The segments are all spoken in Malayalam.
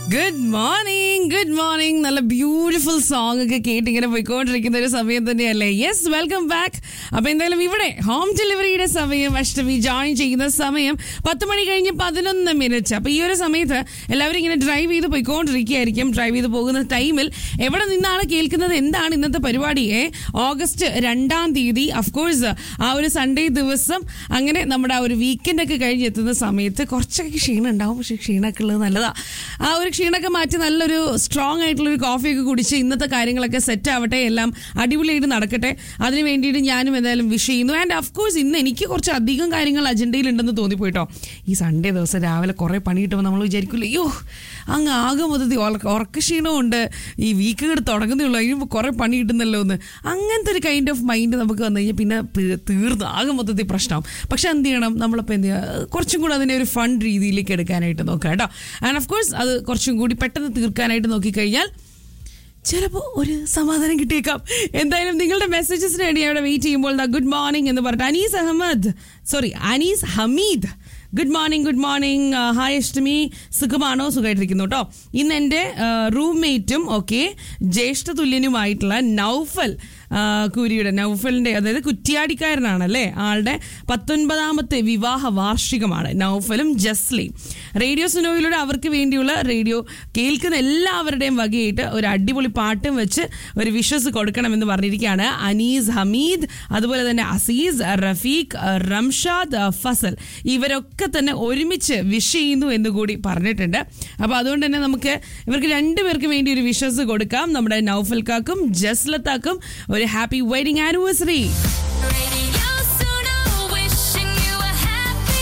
ഗുഡ് മോർണിംഗ് ഗുഡ് മോർണിംഗ് നല്ല ബ്യൂട്ടിഫുൾ സോങ് ഒക്കെ കേട്ട് ഇങ്ങനെ പോയിക്കൊണ്ടിരിക്കുന്ന ഒരു സമയം തന്നെയല്ലേ യെസ് വെൽക്കം ബാക്ക് അപ്പൊ എന്തായാലും ഇവിടെ ഹോം ഡെലിവറിയുടെ സമയം അഷ്ടമി ജോയിൻ ചെയ്യുന്ന സമയം പത്ത് മണി കഴിഞ്ഞ് പതിനൊന്ന് മിനിറ്റ് അപ്പൊ ഈ ഒരു സമയത്ത് എല്ലാവരും ഇങ്ങനെ ഡ്രൈവ് ചെയ്ത് പോയിക്കൊണ്ടിരിക്കുകയായിരിക്കും ഡ്രൈവ് ചെയ്ത് പോകുന്ന ടൈമിൽ എവിടെ നിന്നാണ് കേൾക്കുന്നത് എന്താണ് ഇന്നത്തെ പരിപാടിയെ ഓഗസ്റ്റ് രണ്ടാം തീയതി അഫ്കോഴ്സ് ആ ഒരു സൺഡേ ദിവസം അങ്ങനെ നമ്മുടെ ആ ഒരു വീക്കെൻഡ് ഒക്കെ കഴിഞ്ഞ് എത്തുന്ന സമയത്ത് കുറച്ചൊക്കെ ക്ഷീണം ഉണ്ടാവും പക്ഷെ ക്ഷീണമൊക്കെ ഉള്ളത് നല്ലതാ ആ ഒരു ക്ഷീണമൊക്കെ മാറ്റി നല്ലൊരു സ്ട്രോങ് ആയിട്ടുള്ള ഒരു കോഫിയൊക്കെ കുടിച്ച് ഇന്നത്തെ കാര്യങ്ങളൊക്കെ സെറ്റ് ആവട്ടെ എല്ലാം അടിപൊളിയായിട്ട് നടക്കട്ടെ അതിന് വേണ്ടിയിട്ട് ഞാനും എന്തായാലും വിഷ് ചെയ്യുന്നു ആൻഡ് അഫ്കോഴ്സ് ഇന്ന് എനിക്ക് കുറച്ച് അധികം കാര്യങ്ങൾ അജണ്ടയിലുണ്ടെന്ന് തോന്നിപ്പോയിട്ടോ ഈ സൺഡേ ദിവസം രാവിലെ കുറേ പണി കിട്ടുമ്പോൾ നമ്മൾ വിചാരിക്കില്ല അയ്യോ അങ്ങ് ആകെ മൊത്തത്തിൽ ഉറക്കക്ഷീണമുണ്ട് ഈ വീക്ക് കൂടെ തുടങ്ങുന്നേ ഉള്ളൂ കഴിയുമ്പോൾ കുറേ പണി കിട്ടുന്നല്ലോ എന്ന് അങ്ങനത്തെ ഒരു കൈൻഡ് ഓഫ് മൈൻഡ് നമുക്ക് വന്നു കഴിഞ്ഞാൽ പിന്നെ തീ- തീർന്നു ആകെ മൊത്തത്തിൽ പ്രശ്നമാവും പക്ഷെ എന്ത് ചെയ്യണം നമ്മളിപ്പോൾ എന്ത് ചെയ്യുക കുറച്ചും കൂടി അതിനെ ഒരു ഫണ്ട് രീതിയിലേക്ക് എടുക്കാനായിട്ട് നോക്കുക കേട്ടോ ആൻഡ് ഓഫ് കോഴ്സ് അത് കുറച്ചും കൂടി പെട്ടെന്ന് തീർക്കാനായിട്ട് നോക്കിക്കഴിഞ്ഞാൽ ചിലപ്പോൾ ഒരു സമാധാനം കിട്ടിയേക്കാം എന്തായാലും നിങ്ങളുടെ മെസ്സേജസിന് വേണ്ടി അവിടെ വെയിറ്റ് ചെയ്യുമ്പോൾ ദാ ഗുഡ് മോർണിംഗ് എന്ന് പറഞ്ഞിട്ട് Anees Ahmed sorry Anees Hameed good morning good morning hi Ashtami സുഖമാണോ സുഖമായിട്ടിരിക്കുന്നു കേട്ടോ ഇന്ന് എൻ്റെ റൂംമേറ്റും ഓക്കെ ജ്യേഷ്ഠ തുല്യനുമായിട്ടുള്ള നൗഫൽ ആ, കുരിയുടെ നൗഫലിന്റെ അതായത് കുറ്റിയാടിക്കാരനാണല്ലേ ആളുടെ പത്തൊൻപതാമത്തെ വിവാഹ വാർഷികമാണ് നൗഫലും ജസ്ലിയും റേഡിയോ സുനോയിലൂടെ അവർക്ക് വേണ്ടിയുള്ള റേഡിയോ കേൾക്കുന്ന എല്ലാവരുടെയും വകയായിട്ട് ഒരു അടിപൊളി പാട്ടും വെച്ച് ഒരു വിഷസ് കൊടുക്കണമെന്ന് പറഞ്ഞിരിക്കുകയാണ് അനീസ് ഹമീദ് അതുപോലെ തന്നെ അസീസ് റഫീഖ് റംഷാദ് ഫസൽ ഇവരൊക്കെ തന്നെ ഒരുമിച്ച് വിഷ് ചെയ്യുന്നു എന്ന് കൂടി പറഞ്ഞിട്ടുണ്ട് അപ്പോൾ അതുകൊണ്ട് തന്നെ നമുക്ക് ഇവർക്ക് രണ്ടുപേർക്ക് വേണ്ടി ഒരു വിഷസ് കൊടുക്കാം നമ്മുടെ നൗഫൽക്കാക്കും ജസ്ലത്താക്കും ഒരു happy wedding anniversary Radio Suno, wishing you a happy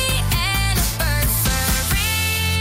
anniversary.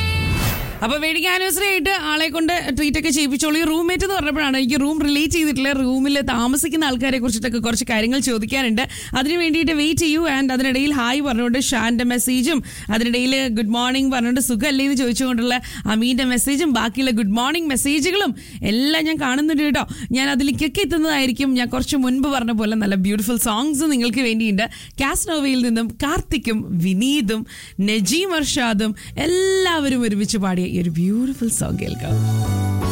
അപ്പൊ വെഡിങ് ആനിവേഴ്സറി ആയിട്ട് ആളെ കൊണ്ട് ട്രീറ്റ് ഒക്കെ ചെയ്യിപ്പിച്ചോളൂ ഈ റൂംമേറ്റ് എന്ന് പറഞ്ഞപ്പോഴാണ് എനിക്ക് റൂം റിലേറ്റ് ചെയ്തിട്ടുള്ള റൂമിൽ താമസിക്കുന്ന ആൾക്കാരെ കുറിച്ചിട്ടൊക്കെ കുറച്ച് കാര്യങ്ങൾ ചോദിക്കാനുണ്ട് അതിന് വേണ്ടിയിട്ട് വെയിറ്റ് ചെയ്യൂ ആൻഡ് അതിനിടയിൽ ഹായ് പറഞ്ഞുകൊണ്ട് ഷാന്റെ മെസ്സേജും അതിനിടയിൽ ഗുഡ് മോർണിംഗ് പറഞ്ഞുകൊണ്ട് സുഖമല്ലേ എന്ന് ചോദിച്ചുകൊണ്ടുള്ള അമീന്റെ മെസ്സേജും ബാക്കിയുള്ള ഗുഡ് മോർണിംഗ് മെസ്സേജുകളും എല്ലാം ഞാൻ കാണുന്നുണ്ട് കേട്ടോ ഞാൻ അതിലേക്കൊക്കെ എത്തുന്നതായിരിക്കും ഞാൻ കുറച്ച് മുൻപ് പറഞ്ഞ പോലെ നല്ല ബ്യൂട്ടിഫുൾ സോങ്സ് നിങ്ങൾക്ക് വേണ്ടിയുണ്ട് കാസ്നോവയിൽ നിന്നും കാർത്തിക്കും വിനീതും നജീം അർഷാദും എല്ലാവരും ഒരുമിച്ച് പാടിയ ഈ ഒരു ബ്യൂട്ടിഫുൾ സോങ് കേൾക്കാം